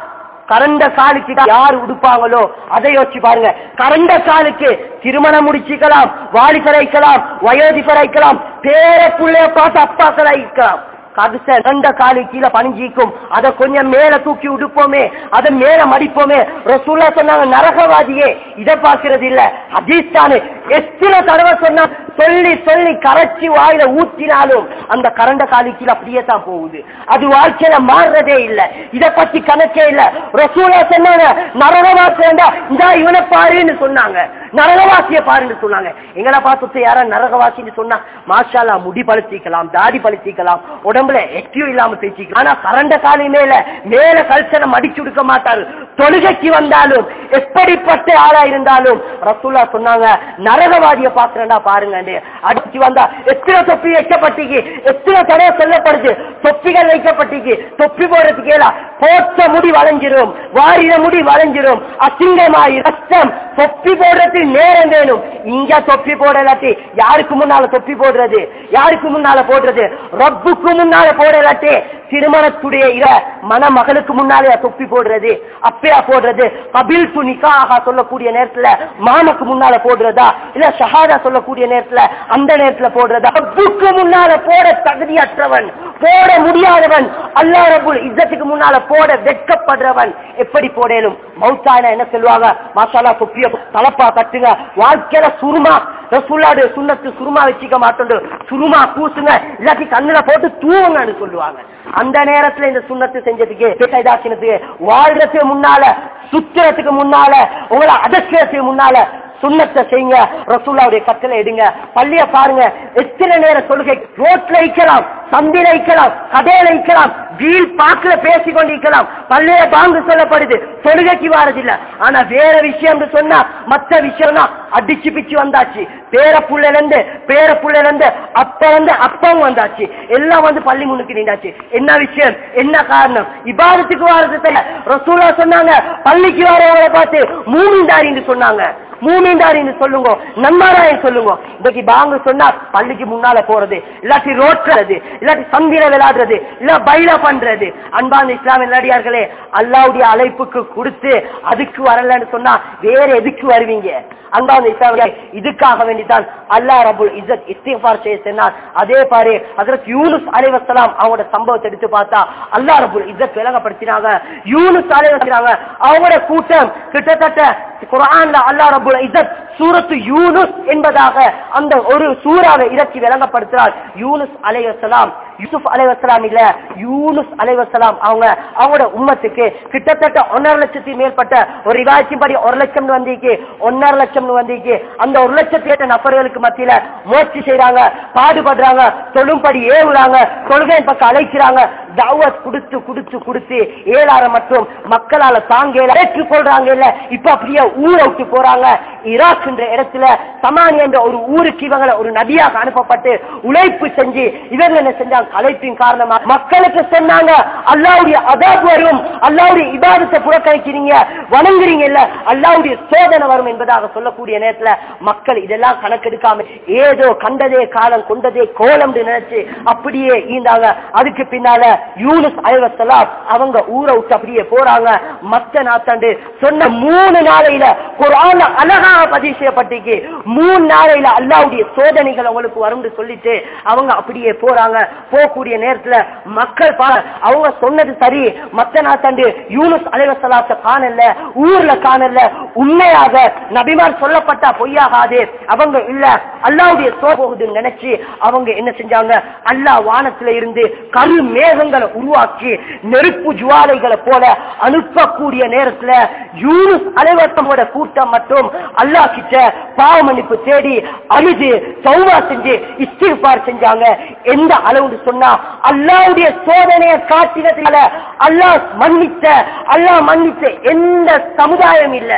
கரண்ட காலுக்கு யார் உடுப்பாங்களோ அதை யோசிச்சு பாருங்க கரண்ட காலுக்கு திருமணம் முடிச்சுக்கலாம் வாலிபரைக்கலாம் வயோதிபரைக்கலாம் பேர புள்ளைய பார்த்து அப்பாக்களாய்க்கலாம் கடுச கண்ட காலு கீழே பணிஞ்சிக்கும் அதை கொஞ்சம் மேல தூக்கி உடுப்போமே அதை மேல மடிப்போமே ரசூல்லா சொன்னாங்க நரகவாதியே இதை பார்க்கிறது இல்ல ஹதீஸ்தானு எத்தனை தடவை சொன்னா சொல்லி சொல்லி கரைச்சி வாயில ஊத்தினாலும் அந்த கரண்ட காலு கீழே அப்படியே தான் போகுது அது வாழ்க்கையில மாறுறதே இல்ல இத பத்தி கணக்கே இல்ல ரசூலா சொன்னாங்க நரகவாசி வேண்டா இந்த இவனை பாருன்னு சொன்னாங்க நரகவாசிய பாருன்னு சொன்னாங்க எங்களை பார்த்து யாரா நரகவாசின்னு சொன்னா மாஷாலா முடி பழுத்திக்கலாம் தாடி பழுத்திக்கலாம் உடம்புல எட்டியும் இல்லாம பேசிக்கலாம் ஆனா கரண்ட காலி மேல மேல கல்ச்சனை மடிச்சு கொடுக்க மாட்டாரு தொழுகைக்கு வந்தாலும் எப்படிப்பட்ட ஆளா இருந்தாலும் ரசூலா சொன்னாங்க நரகவாதிய பாக்குறேன்டா பாருங்க அடிச்சு வந்தா எத்தனை தொப்பி வைக்கப்பட்டீங்க எத்தனை தடவை சொல்லப்படுது தொப்பிகள் வைக்கப்பட்டீங்க தொப்பி போடுறதுக்கு ஏலா போட்ட முடி வளைஞ்சிரும் வாரின முடி வளைஞ்சிரும் அசிங்கமாயி ரத்தம் தொப்பி போடுறதுக்கு நேரம் வேணும் இங்க தொப்பி போடலாட்டி யாருக்கு முன்னால தொப்பி போடுறது யாருக்கு முன்னால போடுறது ரப்புக்கு முன்னால போடலாட்டி திருமணத்துடைய இர மணமகளுக்கு முன்னாலே தொப்பி போடுறது அப்பயா போடுறது கபில் துணிக்காக சொல்லக்கூடிய நேரத்துல மாமக்கு முன்னால போடுறதா இல்ல ஷஹாதா சொல்லக்கூடிய நேரத்துல அந்த நேரத்துல போடுறதா ரப்புக்கு முன்னால போட தகுதியற்றவன் போட முடியாதவன் அல்லா ரபுல் இzzத்துக்கு முன்னால போட வெட்கப்படுறவன் எப்படி போடலும் மௌத்தான என்ன சொல்லுவாங்க மாசாலா தொப்பிய தலப்பா கட்டுங்க வாழ்க்கையில சுருமா ரசூல்லாடு சுண்ணத்து சுருமா வச்சுக்க மாட்டோம் சுருமா பூசுங்க இல்லாட்டி கண்ணுல போட்டு தூவுங்கன்னு சொல்லுவாங்க அந்த நேரத்துல இந்த சுண்ணத்து செஞ்சதுக்கு இதாக்கினதுக்கு வாழ்றதுக்கு முன்னால சுத்துறதுக்கு முன்னால உங்களை அடக்கிறதுக்கு முன்னால சுண்ணத்தை செய்யுங்க ரசூல்லாவுடைய கட்டளை எடுங்க பள்ளிய பாருங்க எத்தனை நேரம் சொல்லுகை ரோட்ல வைக்கலாம் சந்தில வைக்கலாம் கடையில வைக்கலாம் வீல் பாக்குல பேசி கொண்டிருக்கலாம் பள்ளியில பாங்கு சொல்லப்படுது தொழுகைக்கு வாரதில்ல ஆனா வேற விஷயம் சொன்னா மத்த விஷயம்னா அடிச்சு பிச்சு வந்தாச்சு பேர புள்ளைல இருந்து பேர புள்ளைல இருந்து அப்ப வந்து அப்பவும் வந்தாச்சு எல்லாம் வந்து பள்ளி முன்னுக்கு நின்றாச்சு என்ன விஷயம் என்ன காரணம் இபாதத்துக்கு வாரது ரசூலா சொன்னாங்க பள்ளிக்கு வரவங்களை பார்த்து மூமிந்தாரின்னு சொன்னாங்க மூமிந்தாரின்னு சொல்லுங்க நன்மாராயன் சொல்லுங்க இன்னைக்கு பாங்கு சொன்னா பள்ளிக்கு முன்னால போறது இல்லாட்டி ரோட்றது இல்லாட்டி சந்திர விளையாடுறது இல்ல பைலா பண்றது அன்பான இஸ்லாமிய நடிகார்களே அல்லாவுடைய அழைப்புக்கு கொடுத்து அதுக்கு வரலன்னு சொன்னா வேற எதுக்கு வருவீங்க அன்பான இஸ்லாமிய இதுக்காக வேண்டித்தான் அல்லா ரபுல் இஸ்ஸத் இஸ்திஃபார் செய்ய சொன்னார் அதே பாரு அதற்கு யூனுஸ் அலைவசலாம் அவங்களோட சம்பவத்தை எடுத்து பார்த்தா அல்லா ரபுல் இஸ்ஸத் விளங்கப்படுத்தினாங்க யூனுஸ் அலைவசலாங்க அவங்களோட கூட்டம் கிட்டத்தட்ட குரான்ல அல்லா ரபுல் இஸ்ஸத் சூரத்து யூனுஸ் என்பதாக அந்த ஒரு சூறாவை இறக்கி விளங்கப்படுத்துறார் யூனுஸ் அலைவசலாம் யூசுப் அலைவசலாம் இல்ல யூனுஸ் அலைவசலாம் அவங்க அவங்களோட உம்மத்துக்கு கிட்டத்தட்ட ஒன்னரை லட்சத்துக்கு மேற்பட்ட ஒரு ரிவாயத்தின்படி ஒரு லட்சம் வந்திருக்கு ஒன்னரை லட்சம் வந்திருக்கு அந்த ஒரு லட்சத்தி நபர்களுக்கு மத்தியில முயற்சி செய்யறாங்க பாடுபடுறாங்க தொழும்படி ஏவுறாங்க கொள்கை பக்கம் அழைக்கிறாங்க தாவத் கொடுத்து கொடுத்து கொடுத்து ஏழாயிரம் மற்றும் மக்களால தாங்க ஏற்றுக்கொள்றாங்க இல்ல இப்ப அப்படியே ஊரை விட்டு போறாங்க ஈராக் என்ற இடத்துல சமானி என்ற ஒரு ஊருக்கு இவங்களை ஒரு நபியாக அனுப்பப்பட்டு உழைப்பு செஞ்சு இவங்க என்ன செஞ்சாங்க கலைப்பின் காரணமா மக்களுக்கு சொன்னாங்க அல்லாவுடைய அதாப் வரும் அல்லாவுடைய இபாதத்தை புறக்கணிக்கிறீங்க வணங்குறீங்க இல்ல அல்லாவுடைய சோதனை வரும் என்பதாக சொல்லக்கூடிய நேரத்துல மக்கள் இதெல்லாம் கணக்கெடுக்காம ஏதோ கண்டதே காலம் கொண்டதே கோலம் நினைச்சு அப்படியே ஈந்தாங்க அதுக்கு பின்னால யூனுஸ் அலைவசலாம் அவங்க ஊரை விட்டு அப்படியே போறாங்க மத்த நாத்தாண்டு சொன்ன மூணு நாளையில குரான் அழகா பதிவு செய்யப்பட்டிருக்கு மூணு நாளையில அல்லாவுடைய சோதனைகள் அவங்களுக்கு வரும்னு சொல்லிட்டு அவங்க அப்படியே போறாங்க போகக்கூடிய நேரத்துல மக்கள் பா அவங்க சொன்னது சரி மத்த நாத்தாண்டு யூனுஸ் அலைவசலாத்த காணல ஊர்ல காணல உண்மையாக நபிமார் சொல்லப்பட்டா பொய்யாகாது அவங்க இல்ல அல்லாவுடைய சோ போகுதுன்னு நினைச்சு அவங்க என்ன செஞ்சாங்க அல்லா வானத்துல இருந்து கரு மேகங்களை உருவாக்கி நெருப்பு ஜுவாலைகளை போல அனுப்பக்கூடிய நேரத்துல யூனுஸ் அலைவசமோட கூட்டம் மட்டும் அல்லா கிட்ட பாவ மன்னிப்பு தேடி அழுது சௌவா செஞ்சு இஸ்திஃபார் செஞ்சாங்க எந்த அளவுன்னு சொன்னா அல்லாவுடைய சோதனையை காட்டினதுனால அல்லாஹ் மன்னித்த அல்லாஹ் மன்னித்த எந்த சமுதாயம் இல்ல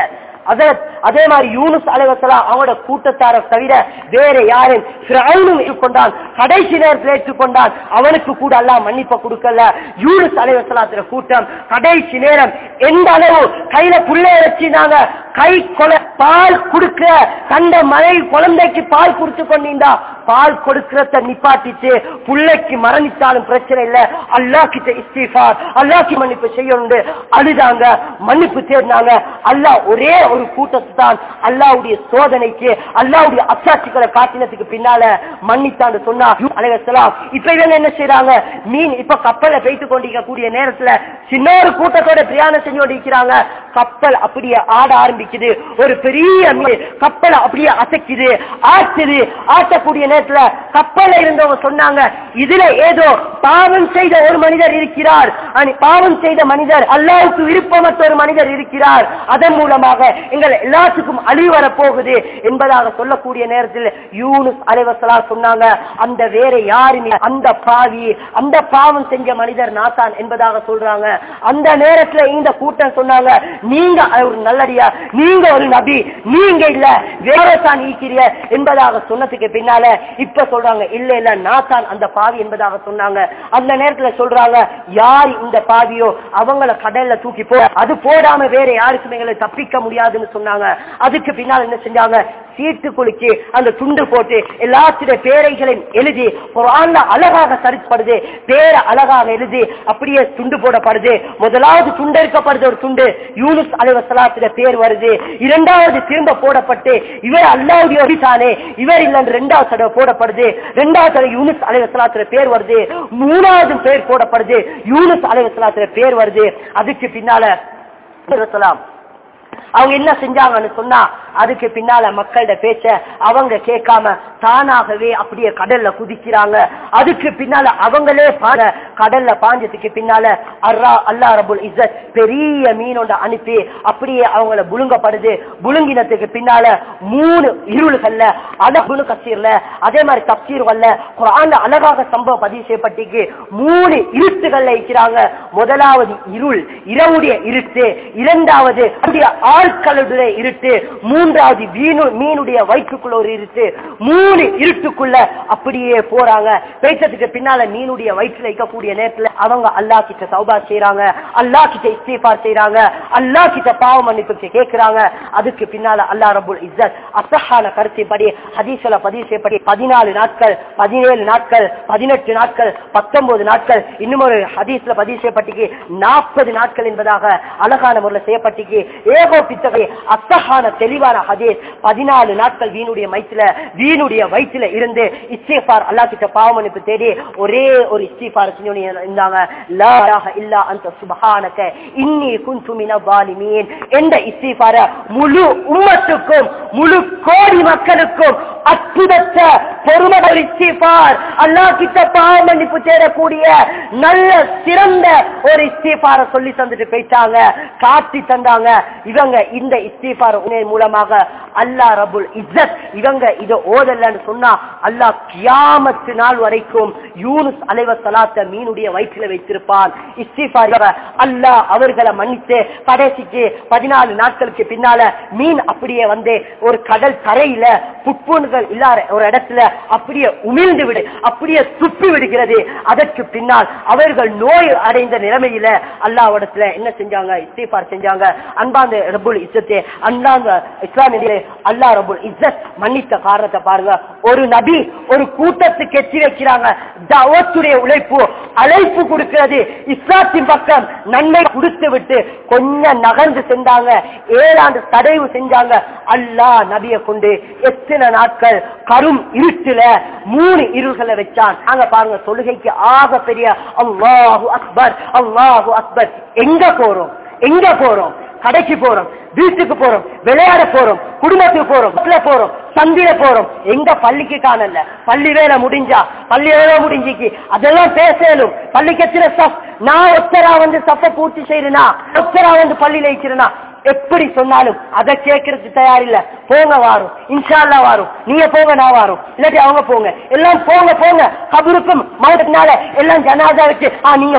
அதர் அதே மாதிரி யூனுஸ் அலைவசலாம் அவங்களோட கூட்டத்தார தவிர வேற யாரும் ஃபிரௌனும் ஏற்றுக்கொண்டான் கடைசி நேரத்தில் ஏற்றுக்கொண்டான் அவனுக்கு கூட அல்லாஹ் மன்னிப்ப கொடுக்கல யூனுஸ் அலைவசலாத்திர கூட்டம் கடைசி நேரம் எந்த அளவு கையில புள்ள வச்சுனாங்க கை கொலை பால் கொடுக்க கண்ட மலை குழந்தைக்கு பால் கொடுத்து கொண்டீண்டா பால் கொடுக்கிறத நிப்பாட்டிட்டு புள்ளைக்கு மரணித்தாலும் பிரச்சனை இல்ல அல்லாஹ் கிட்ட இஸ்திஃபார் அல்லாஹ்க்கு மன்னிப்பு செய்யணும் அழுதாங்க மன்னிப்பு தேடினாங்க அல்லாஹ் ஒரே ஒரு கூட்டத்தை தான் அல்லாஹ்வுடைய சோதனைக்கு அல்லாஹ்வுடைய அச்சாட்சிகளை காட்டினதுக்கு பின்னால மன்னித்தான்னு சொன்னா அலைவசலாம் இப்ப இவங்க என்ன செய்யறாங்க மீன் இப்ப கப்பல்ல போயிட்டு கொண்டிருக்க கூடிய நேரத்துல சின்ன ஒரு கூட்டத்தோட பிரயாணம் செஞ்சு கொண்டிருக்கிறாங்க கப்பல் அப்படியே ஆட ஆரம்பிக்குது ஒரு பெரிய மீன் கப்பலை அப்படியே அசைக்குது ஆட்டுது ஆட்டக்கூடிய நேரத்துல கப்பல்ல இருந்தவங்க சொன்னாங்க இதுல ஏதோ பாவம் செய்த ஒரு மனிதர் இருக்கிறார் அனி- பாவம் செய்த மனிதர் அல்லாவுக்கு விருப்பமற்ற ஒரு மனிதர் இருக்கிறார் அதன் மூலமாக எங்கள் எல்லாத்துக்கும் அழிவு வரப்போகுது என்பதாக சொல்லக்கூடிய நேரத்தில் யூனுஸ் அலைவசலா சொன்னாங்க அந்த வேற யாருமே அந்த பாவி அந்த பாவம் செஞ்ச மனிதர் நாத்தான் என்பதாக சொல்றாங்க அந்த நேரத்துல இந்த கூட்டம் சொன்னாங்க நீங்க ஒரு நல்லடியா நீங்க ஒரு நபி நீங்க இல்ல வேற தான் ஈக்கிறிய என்பதாக சொன்னதுக்கு பின்னால இப்ப சொல்றாங்க இல்ல இல்ல நான் தான் அந்த பாவி என்பதாக சொன்னாங்க அந்த நேரத்துல சொல்றாங்க யார் இந்த பாவியோ அவங்கள கடல்ல தூக்கி போ அது போடாம வேற யாருக்கும் எங்களை தப்பிக்க முடியாதுன்னு சொன்னாங்க அதுக்கு பின்னால் என்ன செஞ்சாங்க சீட்டு குலுக்கி அந்த துண்டு போட்டு எல்லாத்துடைய பேரைகளையும் எழுதி குர்ஆன்ல அழகாக சரிப்படுது பேரை அழகாக எழுதி அப்படியே துண்டு போடப்படுது முதலாவது துண்டு இருக்கப்படுது ஒரு துண்டு யூனுஸ் அலைவசலாத்துடைய பேர் வருது இரண்டாவது திரும்ப போடப்பட்டு இவர் அல்லாவுடைய அபிசானே இவர் இல்லைன்னு ரெண்டாவது தடவை போடப்படுது ரெண்டாவது தடவை யூனுஸ் அலைவசலாத்துடைய பேர் வருது மூணாவது பேர் போடப்படுது யூனுஸ் அலைவசலாத்துடைய பேர் வருது அதுக்கு பின்னால சொல்லலாம் அவங்க என்ன செஞ்சாங்கன்னு சொன்னா அதுக்கு பின்னால மக்கள்கிட்ட பேச்ச அவங்க கேட்காம தானாகவே அப்படியே கடல்ல குதிக்கிறாங்க அதுக்கு பின்னால அவங்களே பாட கடல்ல பாஞ்சதுக்கு பின்னால அர்ரா அல்லா ரபுல் இஸ்ஸத் பெரிய மீனோட அனுப்பி அப்படியே அவங்கள புழுங்கப்படுது புழுங்கினத்துக்கு பின்னால மூணு இருள்கள்ல அழகுனு கசீர்ல அதே மாதிரி தப்சீர்கள்ல குரான்ல அழகாக சம்பவம் பதிவு செய்யப்பட்டிருக்கு மூணு இருட்டுகள்ல இருக்கிறாங்க முதலாவது இருள் இரவுடைய இருட்டு இரண்டாவது அப்படியே ஆட்களுடைய இருட்டு மூன்றாவது மீனு மீனுடைய வயிற்றுக்குள்ள ஒரு இருட்டு மூணு இருட்டுக்குள்ள அப்படியே போறாங்க பேச்சத்துக்கு பின்னால மீனுடைய வயிற்றுல இருக்கக்கூடிய நேரத்துல அவங்க அல்லா கிட்ட சௌபா செய்யறாங்க அல்லா கிட்ட இஸ்தீஃபார் செய்யறாங்க அல்லா கிட்ட பாவ மன்னிப்பு கேட்கிறாங்க அதுக்கு பின்னால அல்லா ரபுல் இஸ்ஸத் அசஹான கருத்தின்படி ஹதீஸ்ல பதிவு செய்யப்படி பதினாலு நாட்கள் பதினேழு நாட்கள் பதினெட்டு நாட்கள் பத்தொன்பது நாட்கள் இன்னும் ஒரு ஹதீஸ்ல பதிவு செய்யப்பட்டிருக்கு நாற்பது நாட்கள் என்பதாக அழகான முறையில் செய்யப்பட்டிருக்கு ஏகோபித்தகை அசஹான தெளிவான ஹதீஸ் பதினாலு நாட்கள் வீணுடைய மைத்துல வீணுடைய வயிற்றுல இருந்து இஸ்திஃபார் அல்லாஹ் கிட்ட பாவ மன்னிப்பு தேடி ஒரே ஒரு இஸ்திஃபார் செஞ்சு இருந்தாங்க லா இலாஹ இல்லா அன்த சுப்ஹானக இன்னி குன்து மின ஸாலிமீன் என்ற இஸ்திஃபார முழு உம்மத்துக்கும் முழு கோடி மக்களுக்கும் அற்புதத்த பொறுமகள் இஸ்திஃபார் அல்லாஹ் கிட்ட பாவ மன்னிப்பு தேடக்கூடிய நல்ல சிறந்த ஒரு இஸ்திஃபார சொல்லி தந்துட்டு போயிட்டாங்க காட்டி தந்தாங்க இவங்க இந்த இஸ்திஃபார் மூலமாக அல்லாஹ் ரபுல் இஸ்ஸத் இவங்க இத ஓதலன்னு சொன்னா அல்லாஹ் கியாமத்து நாள் வரைக்கும் யூனுஸ் அலைவ சலாத்த மீனுடைய வயிற்றில வைத்திருப்பான் இஸ்திஃபார் அல்லாஹ் அவர்களை மன்னித்து கடைசிக்கு பதினாலு நாட்களுக்கு பின்னால மீன் அப்படியே வந்து ஒரு கடல் கரையில புட்பூன்கள் இல்லாத ஒரு இடத்துல அப்படியே உமிழ்ந்து விடு அப்படியே துப்பி விடுகிறது அதற்கு பின்னால் அவர்கள் நோய் அடைந்த நிலைமையில அல்லாவிடத்துல என்ன செஞ்சாங்க இஸ்திஃபார் செஞ்சாங்க அன்பாந்த ரபுல் இஸ்ஸத்தே அன்பாந்த இஸ்லாமியிலே அல்லா ரபுல் இஸ்ஸத் மன்னித்த காரணத்தை பாருங்க ஒரு நபி ஒரு கூட்டத்துக்கு எச்சி வைக்கிறாங்க தவத்துடைய உழைப்பு அழைப்பு கொடுக்கிறது இஸ்லாத்தின் பக்கம் நன்மை கொடுத்து விட்டு கொஞ்சம் நகர்ந்து சென்றாங்க ஏழாண்டு தடைவு செஞ்சாங்க அல்லாஹ் நபியை கொண்டு எத்தனை நாட்கள் கரும் இருட்டுல மூணு இருள்களை வச்சான் அங்க பாருங்க தொழுகைக்கு ஆக பெரிய அல்லாஹு அக்பர் அல்லாஹு அக்பர் எங்க போறோம் எங்க போறோம் கடைக்கு போறோம் வீட்டுக்கு போறோம் விளையாட போறோம் குடும்பத்துக்கு போறோம் பஸ்ல போறோம் சந்தில போறோம் எங்க பள்ளிக்கு காணல பள்ளி வேலை முடிஞ்சா பள்ளி வேலை முடிஞ்சிக்கு அதெல்லாம் பேசலும் பள்ளிக்கு எத்தனை சப் நான் ஒத்தரா வந்து சப்ப பூர்த்தி செய்யறேனா ஒத்தரா வந்து பள்ளியில இருக்கிறேனா எப்படி சொன்னாலும் அதை கேட்கறதுக்கு தயார் இல்ல போங்க வாரும் இன்ஷால்லா வாரும் நீங்க போங்க நான் வாரும் இல்லாட்டி அவங்க போங்க எல்லாம் போங்க போங்க கபருக்கும் மௌத்தினால எல்லாம் ஜனாதா வச்சு ஆ நீங்க போங்க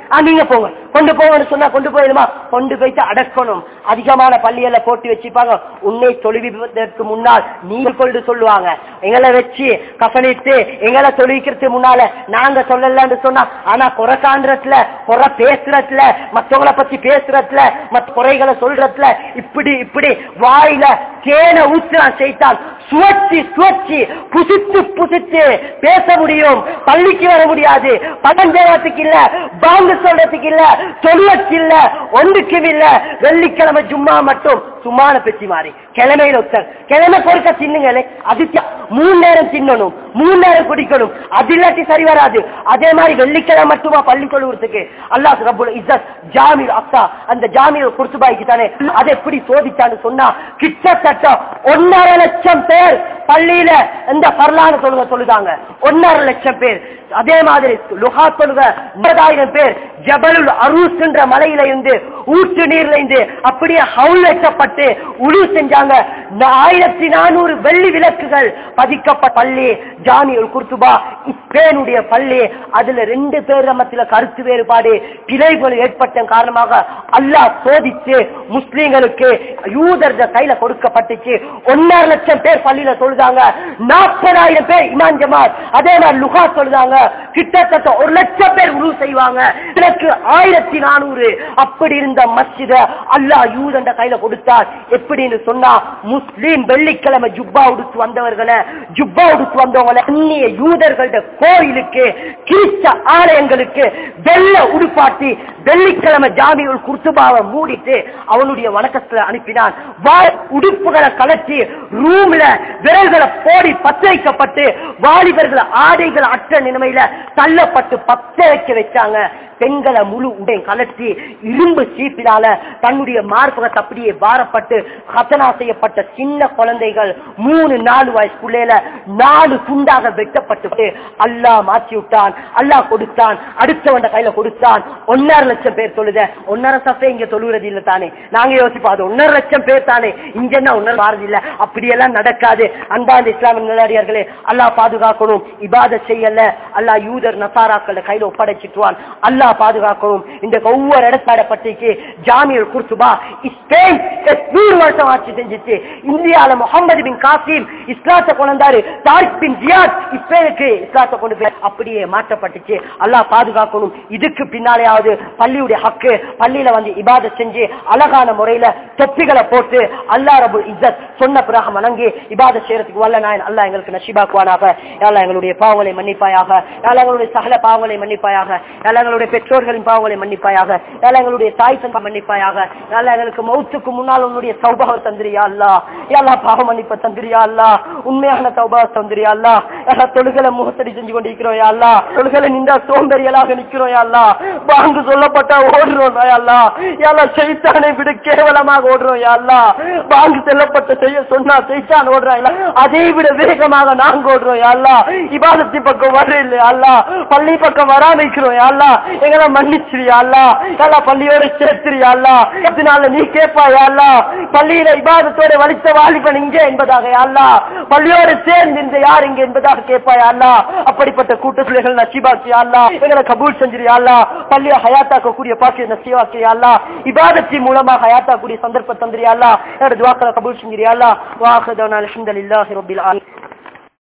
ஆ, நீங்க போங்க கொண்டு போங்கன்னு சொன்னா கொண்டு போயிடுமா கொண்டு போயிட்டு அடக்கணும் அதிகமான பள்ளியில போட்டு வச்சுப்பாங்க உன்னை தொழுவிப்பதற்கு முன்னால் நீங்க கொண்டு சொல்லுவாங்க எங்களை வச்சு கசனிட்டு எங்களை தொழுவிக்கிறதுக்கு முன்னால நாங்க சொல்லலன்னு சொன்னா ஆனா குறை காண்றதுல குறை பேசுறதுல மத்தவங்கள பத்தி பேசுறதுல மத்த குறைகளை சொல்றதுல இப்படி இப்படி வாயில தேனை ஊத்துறான் செய்தான் சுவச்சி சுவச்சி புசித்து புசித்து பேச முடியும் பள்ளிக்கு வர முடியாது பதஞ்சயத்துக்கு இல்ல பாங்கு சொல்றதுக்கு இல்ல தொழிலுக்கு இல்ல ஒன்றுக்கும் இல்ல வெள்ளிக்கிழமை ஜும்மா மட்டும் சும்மான பெச்சி மாறி கிழமையில ஒத்தர் கிழமை பொறுக்க தின்னுங்களே அது தி- மூணு நேரம் தின்னணும் மூணு நேரம் குடிக்கணும் அது இல்லாட்டி சரி வராது அதே மாதிரி வெள்ளிக்கிழமை மட்டுமா பள்ளி தொழுவுறதுக்கு அல்லாஹ் ரபுல் இஸ்ஸத் ஜாமி அக்ஸா அந்த ஜாமிய குர்சுபாய்க்கு தானே அதை எப்படி சோதிச்சான்னு சொன்னா கிட்டத்தட்ட ஒன்னரை லட்சம் பேர் பள்ளியில இந்த பரலான தொழுக சொல்லுதாங்க ஒன்னரை லட்சம் பேர் அதே மாதிரி லுகா தொழுக முப்பதாயிரம் பேர் ஜபலுல் அரூஸ் என்ற மலையில இருந்து ஊற்று நீர்ல இருந்து அப்படியே ஹவுல் வெட்டப்பட்டு உழு செஞ்சாங்க நா- ஆயிரத்தி நானூறு வெள்ளி விளக்குகள் பதிக்கப்பட்ட பள்ளி ஜாமியுல் குர்துபா இஸ்பேனுடைய பள்ளி அதுல ரெண்டு பேர் மத்தியில கருத்து வேறுபாடு பிழைகள் ஏற்பட்ட காரணமாக அல்லாஹ் சோதிச்சு முஸ்லீம்களுக்கு யூதர் கையில கொடுக்கப்பட்டுச்சு ஒன்னரை லட்சம் பேர் பள்ளியில தொழுதாங்க நாற்பதாயிரம் பேர் இமான் ஜமாத் அதே மாதிரி லுகா தொழுதாங்க கிட்டத்தட்ட ஒரு லட்சம் பேர் உருவு செய்வாங்க இதற்கு ஆயிரத்தி நானூறு அப்படி இருந்த மஸ்ஜித அல்லாஹ் யூதண்ட கையில கொடுத்தார் எப்படின்னு சொன்னா முஸ்லீம் வெள்ளிக்கிழமை ஜுப்பா உடுத்து வந்தவர்களை ஜுப்பா உடுத்து வந்தவங்களை அந்நிய யூதர்கள்ட கோயிலுக்கு கிறிஸ்த ஆலயங்களுக்கு வெள்ள உடுப்பாட்டி வெள்ளிக்கிழமை ஜாமியுல் குர்துபாவை மூடிட்டு அவனுடைய வணக்கத்துல அனுப்பினான் வா- உடுப்புகளை கலட்டி ரூம்ல விரல்களை போடி பத்த வைக்கப்பட்டு வாலிபர்களை ஆடைகள் அற்ற நிலைமையில தள்ளப்பட்டு பத்த வைக்க வச்சாங்க பெண்களை முழு உடை கலட்டி இரும்பு சீப்பினால தன்னுடைய மார்பகத்தை அப்படியே வாரப்பட்டு கத்தனா செய்யப்பட்ட சின்ன குழந்தைகள் மூணு நாலு வயசு பிள்ளையில நாலு துண்டாக வெட்டப்பட்டு அல்லாஹ் மாற்றி விட்டான் அல்லாஹ் கொடுத்தான் அடுத்தவன் கையில கொடுத்தான் ஒன்னரை லட்சம் பேர் தொழுத ஒன்னரை சஃபே இங்க தொழுகிறது இல்ல தானே நாங்க யோசிப்போம் அது ஒன்னரை லட்சம் பேர் தானே இங்க என்ன ஒன்னரை வாரது இல்ல அப்படியெல்லாம் நடக்காது அன்பாந்த இஸ்லாமிய நிலையார்களே அல்லாஹ் பாதுகாக்கணும் இபாத செய்யல அல்லாஹ் யூதர் நசாராக்கள கையில ஒப்படைச்சிட்டுவான் அல்லாஹ் பாதுகாக்கணும் இந்த ஒவ்வொரு இடத்தாடப்பட்டிக்கு ஜாமியல் குர்சுபா ஸ்பெயின் நூறு வருஷம் ஆட்சி செஞ்சுச்சு இந்தியால முகமது பின் காசிம் இஸ்லாத்தை கொண்டாரு தாரிக் பின் ஜியாத் ஸ்பெயினுக்கு இஸ்லாத்தை கொண்டு போய் அப்படியே மாற்றப்பட்டுச்சு அல்லாஹ் பாதுகாக்கணும் இதுக்கு பின்னாலேயாவது பள்ளியுடைய ஹக்கு பள்ளியில வந்து இபாத செஞ்சு அழகான முறையில தொப்பிகளை போட்டு அல்லாஹ் ரபுல் இஸ்ஸத் சொன்ன பிறகு வணங்கி இபாத செய்யறதுக்கு வல்ல நாயன் அல்லாஹ் எங்களுக்கு நஷிபாக்குவானாக யாழ்லா எங்களுடைய பாவங்களை மன்னிப்பாயாக யாழ்லா எங்களுடைய சகல பாவங்களை மன்னிப்பாயாக யாழ்லா எங்களுடைய பெற்றோர்களின் பாவங்களை மன்னிப்பாயாக யாழ்லா எங்களுடைய தாய் தந்த மன்னிப்பாயாக யாழ்லா எங்களுக்கு மௌத்துக்கு முன்னால் உன்னுடைய சௌபாவை தந்திரியா அல்லா யாழ்லா பாவ மன்னிப்ப தந்திரியா அல்லா உண்மையான சௌபாவை தந்திரியா அல்லா யாழ்லா தொழுகளை முகத்தடி செஞ்சு கொண்டிருக்கிறோம் யா அல்லா தொழுகளை நின்றா சோம்பேறியலாக நிற்கிறோம் யா அல்லா பாங்கு சொல்லப்பட்டா ஓடுறோம் யா அல்லா யாழ்லா செய்தானை விட கேவலமாக ஓடுறோம் யா அல்லா பாங்கு செல்லப்பட்ட செய்ய சொன்னா செய்தான் ஓடுறான் இல்ல அதை விட வேகமாக நாங்க ஓடுறோம் யா அல்லா இபாதத்தி பக்கம் வர இல்லை அல்லா பள்ளி பக்கம் வராமிக்கிறோம் யா அல்லா எங்களை மன்னிச்சிரியா அல்லா அல்லா பள்ளியோட சேர்த்துறியா அல்லா இதனால நீ கேட்பா யா அல்லா பள்ளியில இபாதத்தோட வலித்த வாலிபன் இங்கே என்பதாக யா அல்லா பள்ளியோட சேர்ந்து இந்த யார் இங்க என்பதாக கேட்பா யா அல்லா அப்படிப்பட்ட கூட்டத்திலைகள் நசிபாக்கியா அல்லா எங்களை கபூல் செஞ்சிரியா அல்லா பள்ளியை ஹயாத்தாக்கக்கூடிய பாக்கிய நசிவாக்கியா அல்லா இபாதத்தி மூலமாக ஹயாத்தாக்கூடிய சந்தர்ப்ப தந்திரியா அல்லா என்னோட துவாக்களை கபூல் செஞ்சிரியா அல்லா வாஹதனா அல்ஹம்துலில்லாஹி ரப்பில் ஆலமீன்